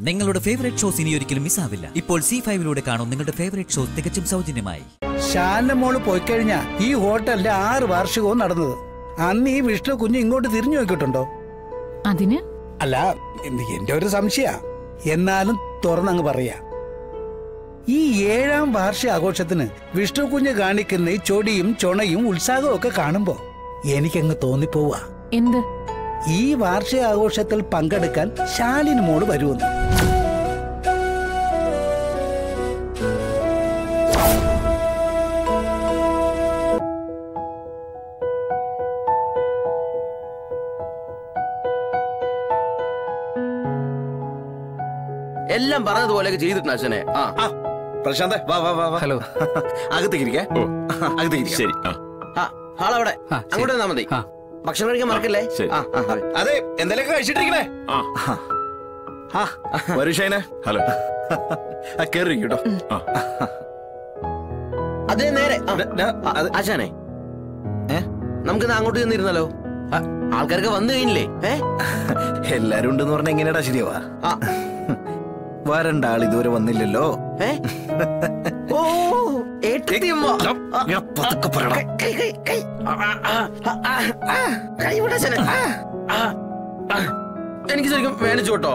നിങ്ങളുടെ favourite shows ഇനി ഒരിക്കലും മിസ്സാവില്ല ഇപ്പോൾ സി ഫൈവിലൂടെ കാണും നിങ്ങളുടെ ഫേവറേറ്റ് ഷോസ് തികച്ചും സൗജന്യമായി ഷാന്റെ മോള് പോയിക്കഴിഞ്ഞാ ഈ ഹോട്ടലിന്റെ ആറ് വാർഷികവും നടന്നത് അന്ന് ഈ വിഷ്ണു കുഞ്ഞ് ഇങ്ങോട്ട് തിരിഞ്ഞു നോക്കിയിട്ടുണ്ടോ അതിന് അല്ല എന്ത് എന്റെ ഒരു സംശയ എന്നാലും തുറന്നങ്ങ് പറയാ ഈ ഏഴാം വാർഷിക ആഘോഷത്തിന് വിഷ്ണു കുഞ്ഞ് കാണിക്കുന്ന ഈ ചൊടിയും ചൊണയും ഉത്സാഹവും ഒക്കെ കാണുമ്പോ എനിക്കങ്ങ് തോന്നിപ്പോവാ എന്ത് ഈ വാർഷിക ആഘോഷത്തിൽ പങ്കെടുക്കാൻ ശാലിന് മോള് വരുമെന്ന് എല്ലാം പറഞ്ഞതുപോലെയൊക്കെ ചെയ്തിട്ടുണ്ട് അച്ഛനെ ആ ആ പ്രശാന്ത് വാ വാ വാ വാ ഹലോ അകത്തേക്ക് ഇരിക്കേ ഓ അകത്തേക്ക് ഇരിക്കാം ശരി ആ ആ ഹാളവിടെ ആ, ശരി. അങ്ങോട്ട് വന്നാ മതി ആ. ഭക്ഷണം കഴിക്കാൻ മറക്കല്ലേ ശരി. ആ ആ, ആ. അതെ എന്തെങ്കിലും കഴിച്ചിട്ടിരിക്കണേ ആ ആ വരൂ ഷൈനെ ഹലോ ആ കേറി കേട്ടോ ആ അതേ നേരെ ആ, ഡ- ഡ- ആ, അത് ആശാനെ ഏ? നമുക്കിന്ന് അങ്ങോട്ട് ചെന്നിരുന്നല്ലോ ആ, ആൾക്കാരൊക്കെ വന്നു കഴിഞ്ഞില്ലേ ഏ എല്ലാരും ഉണ്ടെന്ന് പറഞ്ഞ എങ്ങനെയാടാ ശരിയാവാ ആ, വരണ്ട ആൾ ഇതുവരെ വന്നില്ലല്ലോ ഏ? ഓ ഏട്ടിയമ്മ. ആ, ഇങ്ങനെ പതുക്കെ പറയടാ. കൈ, കൈ, കൈ. ആ, ആ, ആ, ആ, ആ, കൈ വിട് അച്ഛനെ. ആ, ആ, ആ. എനിക്ക് ശരിക്കും വേണിച്ചു കേട്ടോ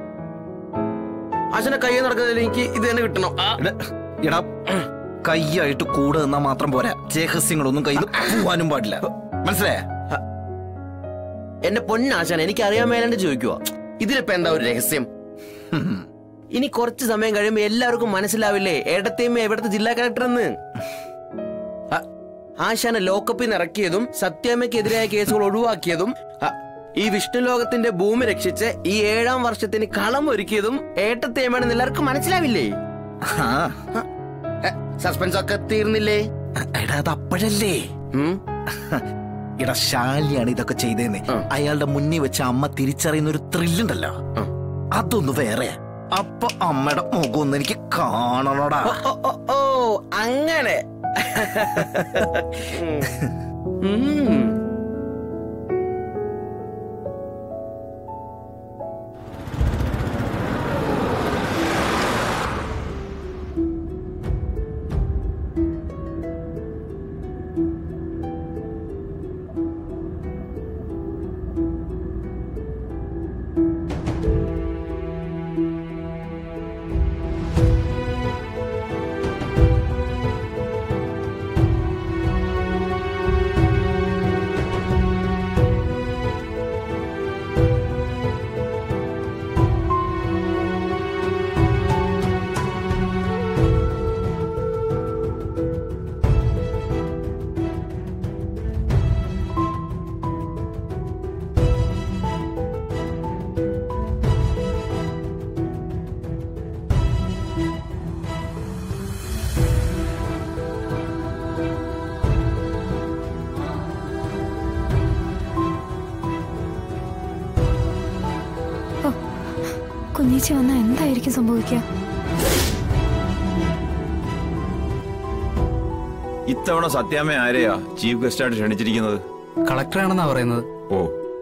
അച്ഛനെ കൈ നടക്കുന്നതിൽ എനിക്ക് ഇത് തന്നെ കിട്ടണം ആ, എടാ, എടാ കയ്യായിട്ട് കൂടെ നിന്നാ മാത്രം പോരാ രഹസ്യങ്ങളൊന്നും കയ്യിൽ പോവാനും പാടില്ല മനസ്സിലായ എന്റെ പൊന്നാശാൻ എനിക്ക് അറിയാൻ മേലാണ്ട് ചോദിക്കുക ഇതിലിപ്പോ എന്താ ഒരു രഹസ്യം ഇനി കുറച്ച് സമയം കഴിയുമ്പോ എല്ലാവർക്കും മനസ്സിലാവില്ലേ ഏടത്തേമ്മ എവിടുത്തെ ജില്ലാ കളക്ടർ എന്ന് ആ, ആശാനെ ലോക്കപ്പിൽ നിന്ന് ഇറക്കിയതും സത്യാമ്മയ്ക്കെതിരായ കേസുകൾ ഒഴിവാക്കിയതും ആ, ഈ വിഷ്ണു ലോകത്തിന്റെ ഭൂമി രക്ഷിച്ച് ഈ ഏഴാം വർഷത്തിന് കളം ഒരുക്കിയതും ഏട്ടത്തേമ്മയാണെന്ന് എല്ലാവർക്കും മനസ്സിലാവില്ലേ സസ്പെൻസ് ഒക്കെ തീർന്നില്ലേ എടാ അത് അപ്പോഴല്ലേ ഉം? എടാ ശാലിയാണ് ഇതൊക്കെ ചെയ്തേന്ന് ആ. അയാളുടെ മുന്നിൽ വെച്ച് അമ്മ തിരിച്ചറിയുന്ന ഒരു ത്രില്ലുണ്ടല്ലോ ആ. അതൊന്ന് വേറെ അപ്പൊ അമ്മയുടെ മുഖം ഒന്ന് എനിക്ക് കാണണോടാ ഓ, ഓ, ഓ, ഓ അങ്ങനെ ഉം. കുഞ്ഞേച്ചി വന്നാൽ എന്തായിരിക്കും സംഭവിക്കുക ഇത്തവണ സത്യാമ്മ ആരെയാ ചീഫ് ഗസ്റ്റ് ആയിട്ട് ക്ഷണിച്ചിരിക്കുന്നത് കളക്ടറാണെന്നാ പറയുന്നത് ഓ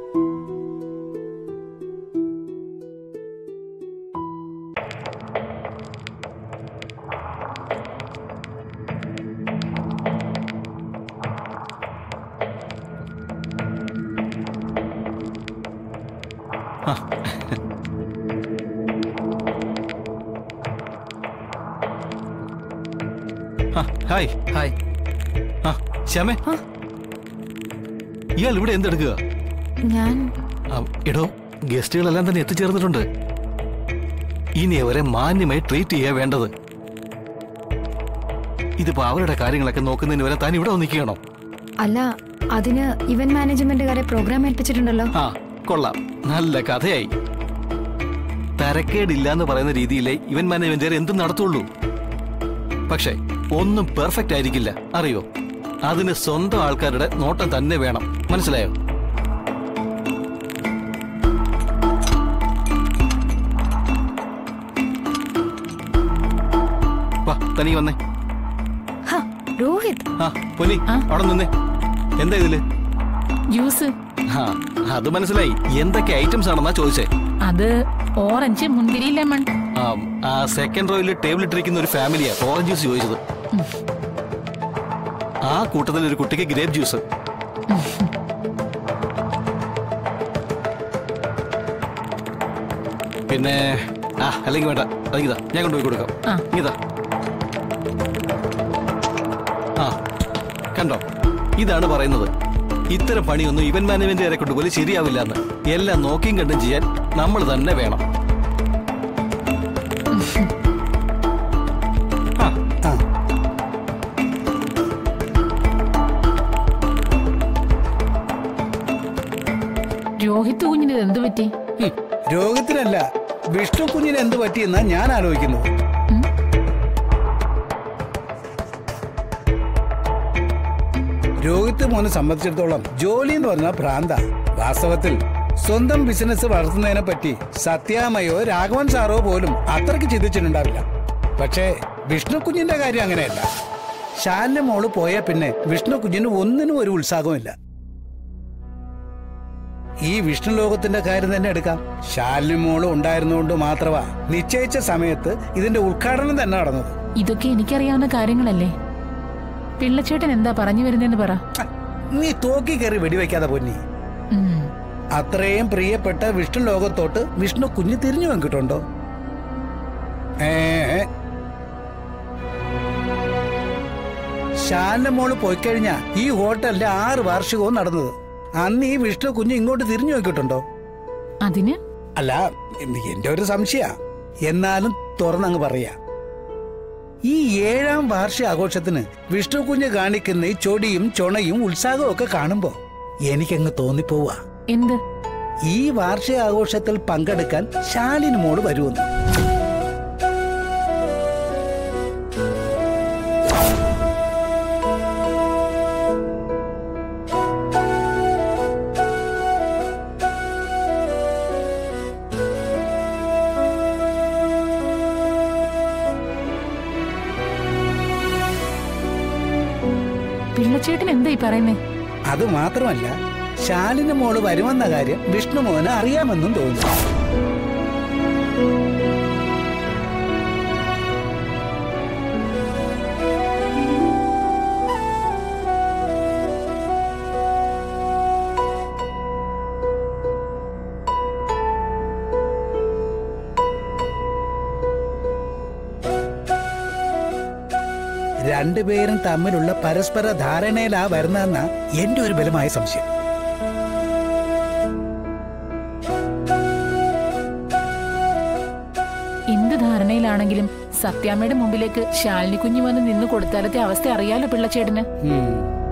ഹായ് ഹായ് ആ ശ്യാമേ ആ? ഇയാൾ ഇവിടെ എന്തെടുക്കുക ഞാൻ ആ, എടോ ഗസ്റ്റുകളെല്ലാം തന്നെ എത്തിച്ചേർന്നിട്ടുണ്ട് ഇനി അവരെ മാന്യമായി ട്രീറ്റ് ചെയ്യാ വേണ്ടത് ഇതിപ്പോ അവരുടെ കാര്യങ്ങളൊക്കെ നോക്കുന്നതിന് വരെ താൻ ഇവിടെ നിൽക്കണം അല്ല അതിന് ഇവന്റ് മാനേജ്മെന്റുകാരെ പ്രോഗ്രാം ഏൽപ്പിച്ചിട്ടുണ്ടല്ലോ ആ കൊള്ളാം നല്ല കഥയായി തരക്കേടില്ല എന്ന് പറയുന്ന രീതിയിലേ ഇവന്റ് മാനേജ്മെന്റ് എന്തും നടത്തുള്ളൂ പക്ഷേ ഒന്നും പെർഫെക്റ്റ് ആയിരിക്കില്ല അറിയോ അതിന് സ്വന്തം ആൾക്കാരുടെ നോട്ടം തന്നെ വേണം മനസ്സിലായോ വാ തനിക്ക് വന്നേ ഹ, രോഹിത് ആ പൊന്നി ആ? അവിടെ നിന്നേ എന്താ ഇതില് ജ്യൂസ് ആ അത് മനസ്സിലായി എന്തൊക്കെ ഐറ്റംസ് ആണെന്നാ ചോദിച്ചേ അത് ഓറഞ്ച് മുന്തിരി ലെമൺ ആ, ആ സെക്കൻഡ് റോയിൽ ടേബിൾ ഇട്ടിരിക്കുന്ന ഒരു ഫാമിലിയാ ഓറഞ്ച് ജ്യൂസ് ചോദിച്ചത് ആ കൂട്ടത്തിൽ ഒരു കുട്ടിക്ക് ഗ്രേപ്പ് ജ്യൂസ് പിന്നെ ആ അല്ലെങ്കിൽ വേണ്ട അതിതാ ഞാൻ കൊണ്ടുപോയി കൊടുക്കാം ആ. ഇതാ ആ കണ്ടോ ഇതാണ് പറയുന്നത് ഇത്തരം പണിയൊന്നും ഇവന്റ് മാനേജ്മെന്റുകാരെ കൊണ്ട് പോലും ശരിയാവില്ല എന്ന് എല്ലാം നോക്കിയും കണ്ടും ചെയ്യാൻ നമ്മൾ തന്നെ വേണം ആ ആ രോഹിത് കുഞ്ഞിന് ഇത് എന്ത് പറ്റി ഹും, രോഗത്തിനല്ല വിഷ്ണു കുഞ്ഞിന് എന്ത് പറ്റിയെന്നാ ഞാൻ ആലോചിക്കുന്നത് രോഹിത് മോനെ സംബന്ധിച്ചിടത്തോളം ജോലി എന്ന് പറഞ്ഞാൽ ഭ്രാന്ത വാസ്തവത്തിൽ സ്വന്തം ബിസിനസ് വളർത്തുന്നതിനെ പറ്റി സത്യാമയോ രാഘവൻ സാറോ പോലും അത്രയ്ക്ക് ചിന്തിച്ചിട്ടുണ്ടാവില്ല പക്ഷേ വിഷ്ണു കുഞ്ഞിന്റെ കാര്യം അങ്ങനെയല്ല ശാലിന്റെ മോള് പോയാൽ പിന്നെ വിഷ്ണു കുഞ്ഞിന് ഒന്നിനും ഒരു ഉത്സാഹമില്ല ഈ വിഷ്ണു ലോകത്തിന്റെ കാര്യം തന്നെ എടുക്കാം ശാലിനി മോള് ഉണ്ടായിരുന്നുകൊണ്ട് മാത്രമാ നിശ്ചയിച്ച സമയത്ത് ഇതിന്റെ ഉദ്ഘാടനം തന്നെ നടന്നത് ഇതൊക്കെ എനിക്കറിയാവുന്ന കാര്യങ്ങളല്ലേ പിള്ളച്ചേട്ടൻ എന്താ പറഞ്ഞു വരുന്നതെന്ന് പറ ഛ, നീ തോക്കി കയറി വെടിവെക്കാതെ പൊന്നി ഉം. അത്രയും പ്രിയപ്പെട്ട വിഷ്ണു ലോകത്തോട്ട് വിഷ്ണു കുഞ്ഞ് തിരിഞ്ഞു വെക്കിട്ടുണ്ടോ ഏ ഏ. ശാലിന്റെ മോള് പോയി കഴിഞ്ഞാ ഈ ഹോട്ടലിന്റെ ആറ് വാർഷികവും നടന്നത് അന്ന് ഈ വിഷ്ണു കുഞ്ഞ് ഇങ്ങോട്ട് തിരിഞ്ഞു നോക്കിയിട്ടുണ്ടോ അതിന് അല്ല എന്റെ ഒരു സംശയ എന്നാലും തുറന്നങ്ങ് പറയാ ഈ ഏഴാം വാർഷിക ആഘോഷത്തിന് വിഷ്ണു കുഞ്ഞ് കാണിക്കുന്ന ഈ ചൊടിയും ചൊണയും ഉത്സാഹവും ഒക്കെ കാണുമ്പോ എനിക്കങ്ങ് തോന്നിപ്പോവാ എന്ത് ഈ വാർഷിക ആഘോഷത്തിൽ പങ്കെടുക്കാൻ ശാലിന് മോള് വരുമെന്ന് പിള്ളച്ചേട്ടൻ എന്താ ഈ പറയുന്നേ അത് മാത്രമല്ല ശാലിന് മോള് വരുമെന്ന കാര്യം വിഷ്ണു മോന് അറിയാമെന്നും തോന്നുന്നു രണ്ടുപേരും തമ്മിലുള്ള പരസ്പര ധാരണയിലാ വരുന്നതെന്ന എന്റെ ഒരു ബലമായ സംശയം എന്ത് ധാരണയിലാണെങ്കിലും സത്യാമ്മയുടെ മുമ്പിലേക്ക് ശാലിനി കുഞ്ഞു വന്ന് നിന്ന് കൊടുത്താലത്തെ അവസ്ഥ അറിയാലോ പിള്ളച്ചേട്ടന് ഉം.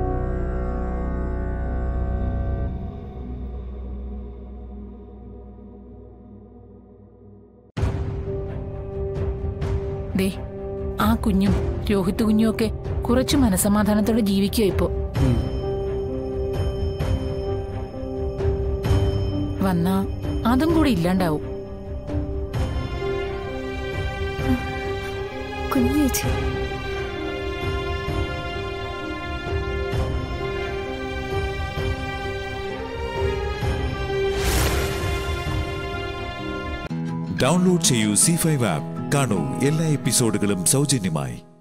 ദേ ആ കുഞ്ഞും രോഹിത് കുഞ്ഞും ഒക്കെ കുറച്ചു മനസമാധാനത്തോടെ ജീവിക്കുക ഇപ്പോ ഉം. വന്നാ അതും കൂടി ഇല്ലാണ്ടാവും കുഞ്ഞു ചേച്ചി ഡൗൺലോഡ് ചെയ്യൂ സി ഫൈവ് ആപ്പ് കാണൂ എല്ലാ എപ്പിസോഡുകളും സൗജന്യമായി